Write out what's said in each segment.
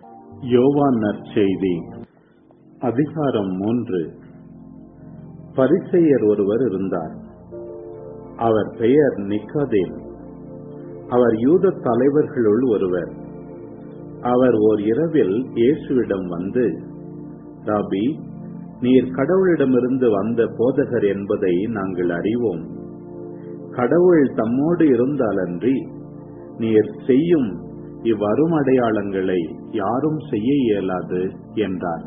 யோவான் நற்செய்தி அதிகாரம் மூன்று பரிசெயர் ஒருவர் இருந்தார் அவர் பெயர் நிக்கோதேம் அவர் யூத தலைவர்களுள் ஒருவர் அவர் ஓர் இரவில் இயேசுவிடம் வந்து ராபி நீர் கடவுளிடமிருந்து வந்த போதகர் என்பதை நாங்கள் அறிவோம் கடவுள் தம்மோடு இருந்தாலன்றி நீர் செய்யும் இவ்வரும் அடையாளங்களை யாரும் செய்ய இயலாது என்றார்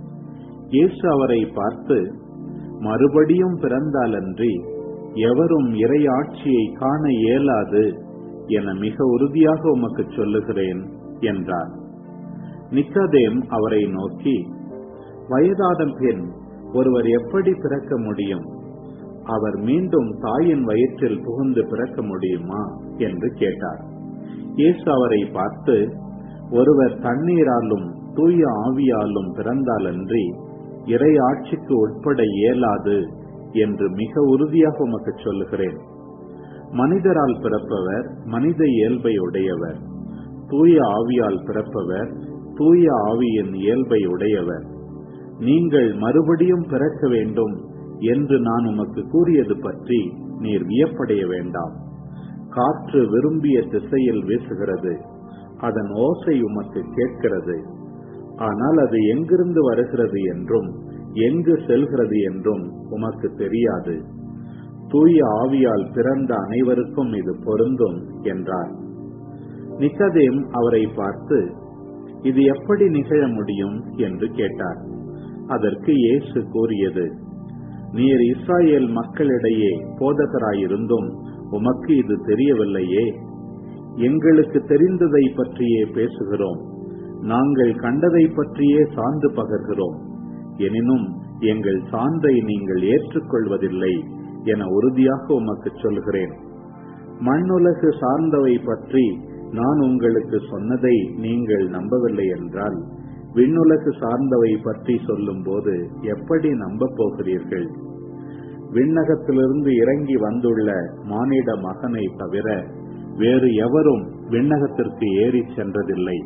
இயேசு அவரை பார்த்து மறுபடியும் பிறந்தாலன்றி எவரும் இறை ஆட்சியை காண இயலாது என மிக உறுதியாக உமக்கு சொல்லுகிறேன் என்றார் நிக்கதேம் அவரை நோக்கி வயதான பெண் ஒருவர் எப்படி பிறக்க முடியும் அவர் மீண்டும் தாயின் வயிற்றில் புகுந்து பிறக்க முடியுமா என்று கேட்டார் இயேசு அவரை பார்த்து ஒருவர் தண்ணீராலும் தூய ஆவியாலும் பிறந்தாலன்றி இறை ஆட்சிக்கு உட்பட இயலாது என்று மிக உறுதியாக உமக்கு சொல்லுகிறேன் மனிதரால் பிறப்பவர் மனித இயல்பை உடையவர் தூய ஆவியால் பிறப்பவர் தூய ஆவியின் இயல்பை உடையவர் நீங்கள் மறுபடியும் பிறக்க வேண்டும் என்று நான் உமக்கு கூறியது பற்றி நீர் வியப்படைய வேண்டாம் காற்று விரும்பிய திசையில் வீசுகிறது அதன் ஓசை உமக்கு கேட்கிறது ஆனால் அது எங்கிருந்து வருகிறது என்றும் எங்கு செல்கிறது என்றும் உமக்கு தெரியாது தூய ஆவியால் பிறந்த அனைவருக்கும் இது பொருந்தும் என்றார் நிக்கதேம் அவரை பார்த்து இது எப்படி நிகழ முடியும் என்று கேட்டார் அதற்கு இயேசு கூறியது நீர் இஸ்ராயேல் மக்களிடையே போதகராயிருந்தும் உமக்கு இது தெரியவில்லையே எங்களுக்கு தெரிந்ததை பற்றியே பேசுகிறோம் நாங்கள் கண்டதை பற்றியே சான்று பகர்கிறோம் எனினும் எங்கள் சான்றை நீங்கள் ஏற்றுக்கொள்வதில்லை என உறுதியாக உமக்கு சொல்கிறேன் மண்ணுலகு சார்ந்தவை பற்றி நான் உங்களுக்கு சொன்னதை நீங்கள் நம்பவில்லை என்றால் விண்ணுலகு சார்ந்தவை பற்றி சொல்லும் போது எப்படி நம்பப் போகிறீர்கள் விண்ணகத்திலிருந்து இறங்கி வந்துள்ள மானிட மகனை தவிர வேறு எவரும் விண்ணகத்திற்கு ஏறி சென்றதில்லை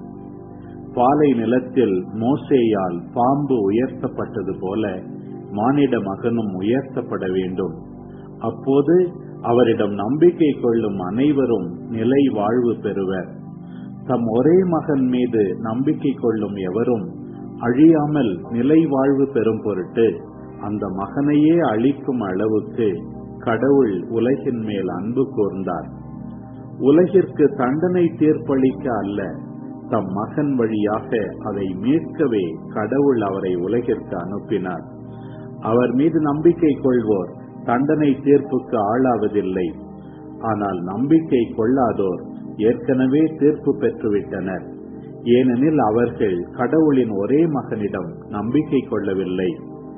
பாலை நிலத்தில் மோசேயால் பாம்பு உயர்த்தப்பட்டது போல மானிட மகனும் உயர்த்தப்பட வேண்டும் அப்போது அவரிடம் நம்பிக்கை கொள்ளும் அனைவரும் நிலை வாழ்வு பெறுவர் தம் ஒரே மகன் மீது நம்பிக்கை கொள்ளும் எவரும் அழியாமல் நிலை வாழ்வு பெறும் பொருட்டு அந்த மகனையே அழிக்கும் அளவுக்கு கடவுள் உலகின் மேல் அன்பு கூர்ந்தார் உலகிற்கு தண்டனை தீர்ப்பளிக்க அல்ல தம் மகன் வழியாக அதை மீட்கவே கடவுள் அவரை உலகிற்கு அனுப்பினார் அவர் மீது நம்பிக்கை கொள்வோர் தண்டனை தீர்ப்புக்கு ஆளாவதில்லை ஆனால் நம்பிக்கை கொள்ளாதோர் ஏற்கனவே தீர்ப்பு பெற்றுவிட்டனர் ஏனெனில் அவர்கள் கடவுளின் ஒரே மகனிடம் நம்பிக்கை கொள்ளவில்லை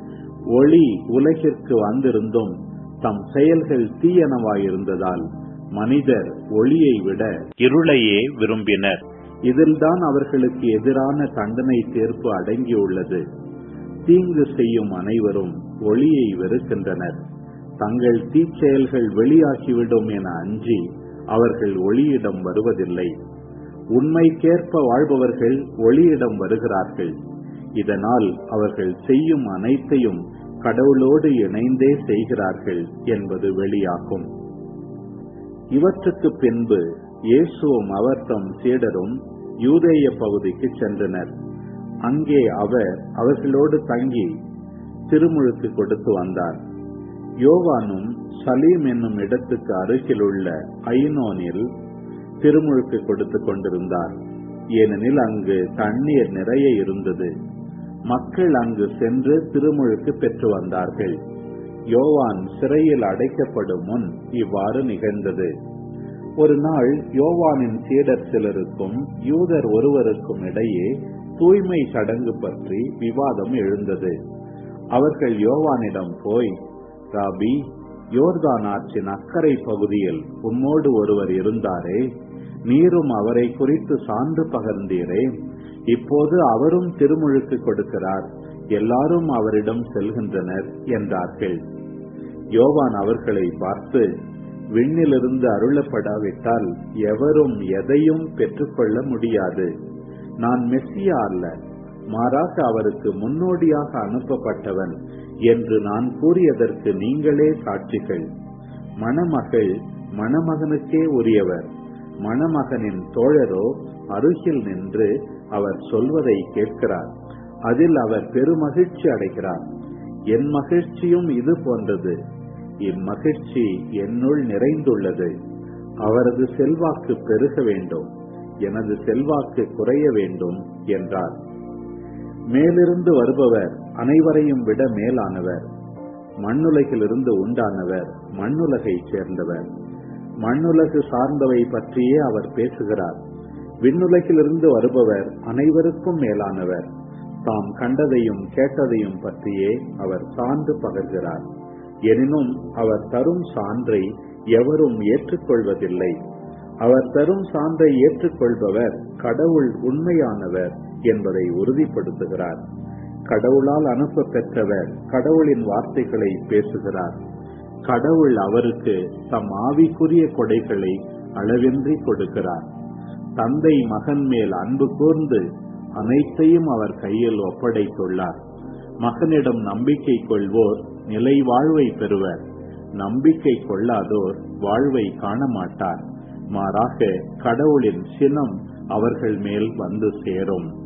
ஒளி உலகிற்கு வந்திருந்தும் தம் செயல்கள் தீயனவாயிருந்ததால் மனிதர் ஒளியை விட இருளையே விரும்பினர் இதில்தான் அவர்களுக்கு எதிரான தண்டனை தீர்ப்பு அடங்கியுள்ளது தீங்கு செய்யும் அனைவரும் ஒளியை வெறுக்கின்றனர் தங்கள் தீச்செயல்கள் வெளியாகிவிடும் என அஞ்சி அவர்கள் ஒளியிடம் வருவதில்லை உண்மைக்கேற்ப வாழ்பவர்கள் ஒளியிடம் வருகிறார்கள் இதனால் அவர்கள் செய்யும் அனைத்தையும் கடவுளோடு இணைந்தே செய்கிறார்கள் என்பது வெளியாகும் இவற்றுக்கு பின்பு இயேசுவும் அவர் தம் சீடரும் யூதேய பகுதிக்கு சென்றனர் அங்கே அவர் அவர்களோடு தங்கி திருமுழுக்கு கொடுத்து வந்தார் யோவானும் சலீம் என்னும் இடத்துக்கு அருகில் உள்ள ஐனோனில் திருமுழுக்கு கொடுத்து கொண்டிருந்தார் ஏனெனில் அங்கு தண்ணீர் நிறைய இருந்தது மக்கள் அங்கு சென்று திருமுழுக்கு பெற்று வந்தார்கள் யோவான் சிறையில் அடைக்கப்படும் முன் இவ்வாறு நிகழ்ந்தது ஒரு நாள் யோவானின் சீடர் சிலருக்கும் யூதர் ஒருவருக்கும் இடையே தூய்மை சடங்கு பற்றி விவாதம் எழுந்தது அவர்கள் யோவானிடம் போய் ராபி யோர்தான் ஆற்றின் அக்கறை பகுதியில் உம்மோடு ஒருவர் இருந்தாரே நீரும் அவரை குறித்து சான்று பகர்ந்தீரே இப்போது அவரும் திருமுழுக்கு கொடுக்கிறார் எல்லாரும் அவரிடம் செல்கின்றனர் என்றார்கள் யோவான் அவர்களை பார்த்து விண்ணிலிருந்து அருளப்படாவிட்டால் எவரும் எதையும் பெற்றுக்கொள்ள முடியாது நான் மெஸ்ஸியா அல்ல மாறாக அவருக்கு முன்னோடியாக அனுப்பப்பட்டவன் என்று நான் கூறியதற்கு நீங்களே சாட்சிகள் மணமகள் மணமகனுக்கே உரியவர் மணமகனின் தோழரோ அருகில் நின்று அவர் சொல்வதை கேட்கிறார் அதில் அவர் பெருமகிழ்ச்சி அடைகிறார் என் மகிழ்ச்சியும் இது போன்றது இம்மகிழ்ச்சி என்னுள் நிறைந்துள்ளது அவரது செல்வாக்கு பெருக வேண்டும் எனது செல்வாக்கு குறைய வேண்டும் என்றார் மேலிருந்து வருபவர் அனைவரையும் விட மேலானவர் மண்ணுலகிலிருந்து உண்டானவர் மண்ணுலகை சேர்ந்தவர் மண்ணுலகு சார்ந்தவை பற்றியே அவர் பேசுகிறார் விண்ணுலகிலிருந்து வருபவர் அனைவருக்கும் மேலானவர் தாம் கண்டதையும் கேட்டதையும் பற்றியே அவர் சான்று பகர்கிறார் எனினும் அவர் தரும் சான்றை எவரும் ஏற்றுக்கொள்வதில்லை அவர் தரும் சான்றை ஏற்றுக்கொள்பவர் கடவுள் உண்மையானவர் என்பதை உறுதிப்படுத்துகிறார் கடவுளால் அனுப்ப பெற்றவர் கடவுளின் வார்த்தைகளை பேசுகிறார் கடவுள் அவருக்கு தம் ஆவிக்குரிய கொடைகளை அளவின்றி கொடுக்கிறார் தந்தை மகன் மேல் அன்பு கூர்ந்து அனைத்தையும் அவர் கையில் ஒப்படைத்துள்ளார் மகனிடம் நம்பிக்கை கொள்வோர் நிலை வாழ்வை பெறுவர் நம்பிக்கை கொள்ளாதோர் வாழ்வை காண மாட்டார் மாறாக கடவுளின் சினம் அவர்கள் மேல் வந்து சேரும்